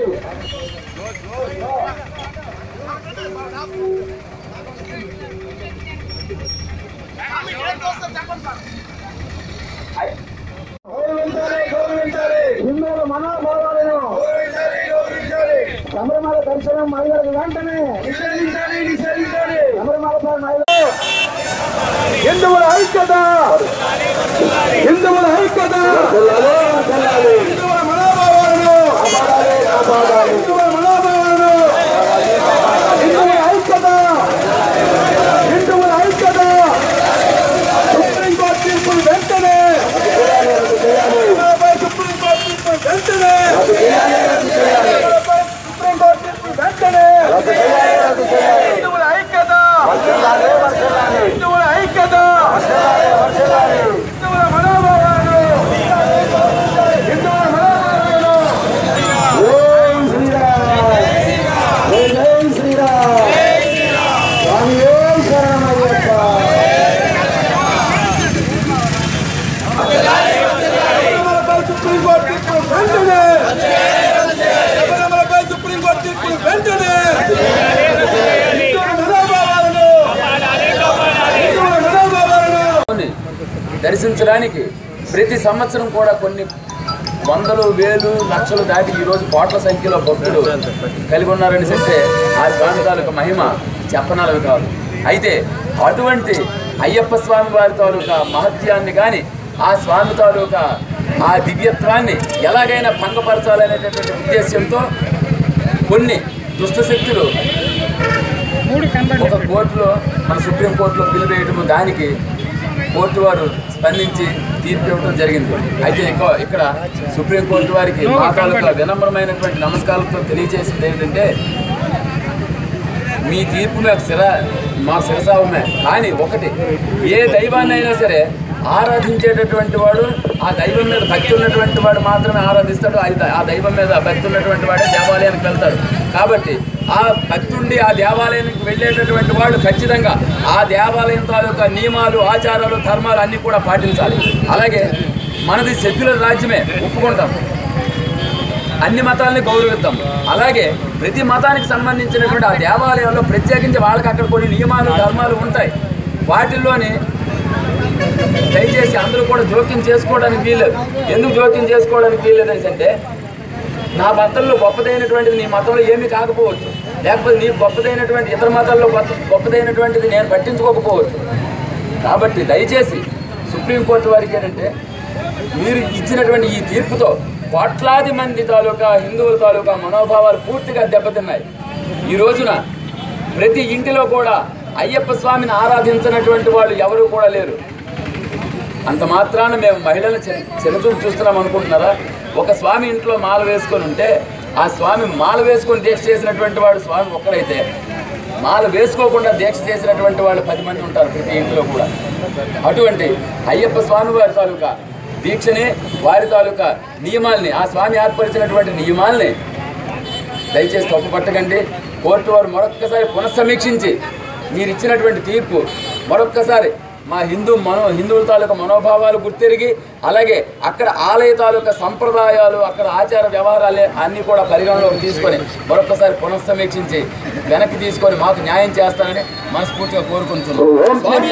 హిందువుల మనోభావాలను శబరిమల దర్శనం మహిళలకు వెంటనే శబరిమలపై మహిళలు హిందువుల ఐక్యత హిందువుల ఐక్యత హిందువుల మనోభావాలను హిందువుల మనోభావాలను హిందువుల ఐక్యత హిందువుల ఐక్యత సుప్రీంకోర్టు తీర్పులు వెంటనే హిందువులపై సుప్రీంకోర్టు తీర్పులు వెంటనే హిందువులపై సుప్రీంకోర్టు తీర్పులు వెంటనే హిందువుల ఐక్యత హిందువుల ఐక్యత హిందువుల మనోభావాలను హిందువుల మనోభావాలను ఓం శ్రీరామ్ జై శ్రీరామ్ స్వామి ఓం శరణమయ్యప్ప శబరిమలపై సుప్రీంకోర్టు తీర్పులు వెంటనే శబరిమలపై సుప్రీంకోర్టు తీర్పులు వెంటనే హిందువుల మనోభావాలను హిందువుల మనోభావాలను ని దర్శించడానికి ప్రతి సంవత్సరం కూడా కొన్ని వందలు వేలు లక్షలు దాటి ఈ రోజు కోట్ల సంఖ్యలో భక్తులు కలిగి ఉన్నారని చెప్తే ఆ స్వామి తాలూకా మహిమ చెప్పనలవి కాదు అయితే అటువంటి అయ్యప్ప స్వామి వారి తాలూకా మహత్యాన్ని కానీ ఆ స్వామి తాలూకా ఆ దివ్యత్వాన్ని ఎలాగైనా భంగపరచాలనేటటువంటి ఉద్దేశంతో కొన్ని దుష్టశక్తులు ఒక కోర్టులో మన సుప్రీం కోర్టులో బిల్లు వేయటము దానికి కోర్టు వారు స్పందించి తీర్పు ఇవ్వడం జరిగింది అయితే ఇక ఇక్కడ సుప్రీం కోర్టు వారికి మా తాలూకా వినమ్రమైనటువంటి నమస్కారాలతో తెలియజేసింది ఏంటంటే మీ తీర్పు మాకు శిర మా శిరసావమే కానీ ఒకటి ఏ దైవాన్ని అయినా సరే ఆరాధించేటటువంటి వాడు ఆ దైవం మీద భక్తి ఉన్నటువంటి వాడు మాత్రమే ఆరాధిస్తాడు అది ఆ దైవం మీద భక్తి ఉన్నటువంటి వాడే దేవాలయానికి వెళ్తాడు కాబట్టి ఆ భక్తి ఉండి ఆ దేవాలయానికి వెళ్ళేటటువంటి వాడు ఖచ్చితంగా ఆ దేవాలయం తాలూకా నియమాలు ఆచారాలు ధర్మాలు అన్నీ కూడా పాటించాలి అలాగే మనది సెక్యులర్ రాజ్యమే ఒప్పుకుంటాం అన్ని మతాలని గౌరవిద్దాం అలాగే ప్రతి మతానికి సంబంధించినటువంటి ఆ దేవాలయాల్లో ప్రత్యేకించి వాళ్ళకి అక్కడ కొన్ని నియమాలు ధర్మాలు ఉంటాయి వాటిల్లోని దయచేసి అందరూ కూడా జోక్యం చేసుకోవడానికి వీల్లేదు ఎందుకు జోక్యం చేసుకోవడానికి వీల్లేదు అంటే నా మతంలో గొప్పదైనటువంటిది నీ మతంలో ఏమీ కాకపోవచ్చు లేకపోతే నీ గొప్పదైనటువంటి ఇతర మతాల్లో గొప్ప గొప్పదైనటువంటిది నేను పట్టించుకోకపోవచ్చు కాబట్టి దయచేసి సుప్రీంకోర్టు వారికి ఏంటంటే మీరు ఇచ్చినటువంటి ఈ తీర్పుతో కోట్లాది మంది తాలూకా హిందువుల తాలూకా మనోభావాలు పూర్తిగా దెబ్బతిన్నాయి ఈ రోజున ప్రతి ఇంటిలో కూడా అయ్యప్ప స్వామిని ఆరాధించినటువంటి వాళ్ళు ఎవరు కూడా లేరు అంత మాత్రాన మేము మహిళలను చిన్న- చిన్నచూపు చూస్తున్నాం అనుకుంటున్నారా ఒక స్వామి ఇంట్లో మాల వేసుకొని ఉంటే ఆ స్వామి మాల వేసుకొని దీక్ష చేసినటువంటి వాడు స్వామి ఒక్కడైతే మాల వేసుకోకుండా దీక్ష చేసినటువంటి వాళ్ళు పది మంది ఉంటారు ప్రతి ఇంట్లో కూడా అటువంటి అయ్యప్ప స్వామి వారి తాలూకా దీక్షని వారి తాలూకా నియమాల్ని ఆ స్వామి ఏర్పరిచినటువంటి నియమాల్ని దయచేసి తప్పు పట్టకండి కోర్టు వారు మరొక్కసారి పునఃసమీక్షించి మీరు ఇచ్చినటువంటి తీర్పు మరొక్కసారి మా హిందూ మనో హిందువుల తాలూకా మనోభావాలు గుర్తెరిగి అలాగే అక్కడ ఆలయ తాలూకా సంప్రదాయాలు అక్కడ ఆచార వ్యవహారాలు అన్నీ కూడా పరిగణలోకి తీసుకొని మరొక్కసారి పునఃసమీక్షించి వెనక్కి తీసుకొని మాకు న్యాయం చేస్తానని మనస్ఫూర్తిగా కోరుకుంటున్నాం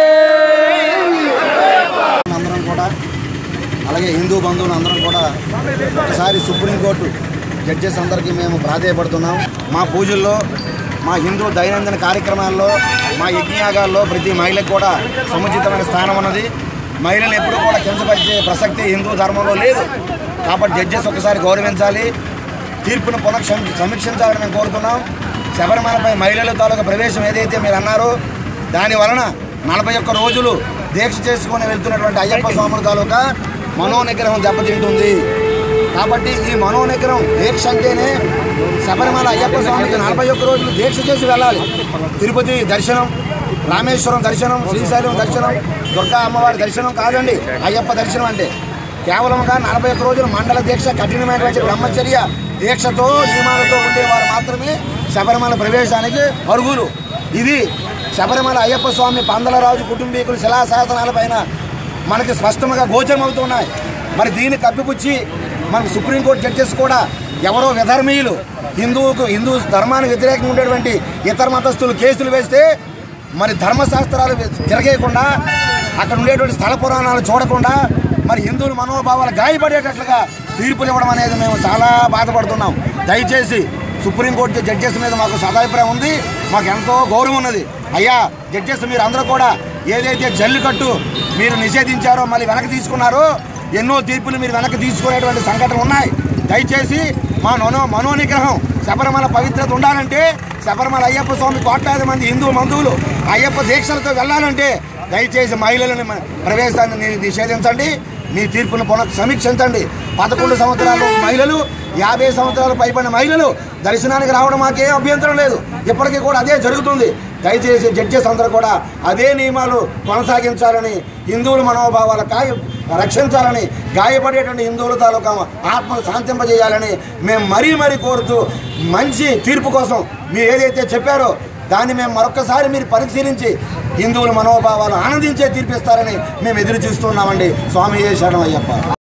అందరం కూడా అలాగే హిందూ బంధువులు అందరం కూడా ఒకసారి సుప్రీంకోర్టు జడ్జెస్ అందరికీ మేము ప్రాధేయపడుతున్నాం మా పూజల్లో మా హిందూ దైనందిన కార్యక్రమాల్లో మా యజ్ఞయాగాల్లో ప్రతి మహిళకు కూడా సముచితమైన స్థానం ఉన్నది మహిళలు ఎప్పుడూ కూడా కించపరిచే ప్రసక్తి హిందూ ధర్మంలో లేదు కాబట్టి జడ్జెస్ ఒకసారి గౌరవించాలి తీర్పును పునః సమీక్షించాలని మేము కోరుతున్నాం శబరిమలపై మహిళల తాలూకా ప్రవేశం ఏదైతే మీరు అన్నారో దాని వలన నలభై ఒక్క రోజులు దీక్ష చేసుకొని వెళ్తున్నటువంటి అయ్యప్ప స్వాముల తాలూకా మనోనిగ్రహం దెబ్బతింటుంది కాబట్టి ఈ మనోనిగ్రహం దీక్ష అంటేనే శబరిమల అయ్యప్ప స్వామికి నలభై ఒక్క రోజులు దీక్ష చేసి వెళ్ళాలి తిరుపతి దర్శనం రామేశ్వరం దర్శనం శ్రీశైలం దర్శనం దుర్గా అమ్మవారి దర్శనం కాదండి అయ్యప్ప దర్శనం అంటే కేవలంగా నలభై ఒక్క రోజులు మండల దీక్ష కఠినమైనటువంటి బ్రహ్మచర్య దీక్షతో నియమాలతో ఉండేవారు మాత్రమే శబరిమల ప్రవేశానికి అర్హులు ఇది శబరిమల అయ్యప్ప స్వామి పందలరాజు కుటుంబీకులు శిలాశాసనాలపైన మనకి స్పష్టంగా గోచరమవుతున్నాయి మరి దీన్ని కప్పిపుచ్చి మనకు సుప్రీంకోర్టు జడ్జెస్ కూడా ఎవరో విధర్మీయులు హిందువుకు హిందూ ధర్మానికి వ్యతిరేకంగా ఉండేటువంటి ఇతర మతస్థులు కేసులు వేస్తే మరి ధర్మశాస్త్రాలు తిరగేయకుండా అక్కడ ఉండేటువంటి స్థల పురాణాలు చూడకుండా మరి హిందువుల మనోభావాలు గాయపడేటట్లుగా తీర్పులు ఇవ్వడం అనేది మేము చాలా బాధపడుతున్నాం దయచేసి సుప్రీంకోర్టు జడ్జెస్ మీద మాకు సదాభిప్రాయం ఉంది మాకు ఎంతో గౌరవం ఉన్నది అయ్యా జడ్జెస్ మీరు అందరూ కూడా ఏదైతే జల్లికట్టు మీరు నిషేధించారో మళ్ళీ వెనక్కి తీసుకున్నారో ఎన్నో తీర్పులు మీరు వెనక్కి తీసుకునేటువంటి సంఘటనలు ఉన్నాయి దయచేసి మా మనో మనోనిగ్రహం శబరిమల పవిత్రత ఉండాలంటే శబరిమల అయ్యప్ప స్వామి కోట్లాది మంది హిందూ బంధువులు అయ్యప్ప దీక్షలతో వెళ్ళాలంటే దయచేసి మహిళలను మ- ప్రవేశాన్ని ని- నిషేధించండి మీ తీర్పును పునః సమీక్షించండి పదకొండు సంవత్సరాలు మహిళలు యాభై సంవత్సరాలు పైబడిన మహిళలు దర్శనానికి రావడం మాకేం అభ్యంతరం లేదు ఇప్పటికీ కూడా అదే జరుగుతుంది దయచేసి జడ్జెస్ అందరూ కూడా అదే నియమాలు కొనసాగించాలని హిందువుల మనోభావాల కాయ రక్షించాలని గాయపడేటువంటి హిందువుల తాలూకా ఆత్మను శాంతింపజేయాలని మేము మరీ మరీ కోరుతూ మంచి తీర్పు కోసం మీరు ఏదైతే చెప్పారో దాన్ని మేము మరొకసారి మీరు పరిశీలించి హిందువుల మనోభావాలు ఆనందించే తీర్పిస్తారని మేము ఎదురు చూస్తున్నామండి స్వామి శరణం అయ్యప్ప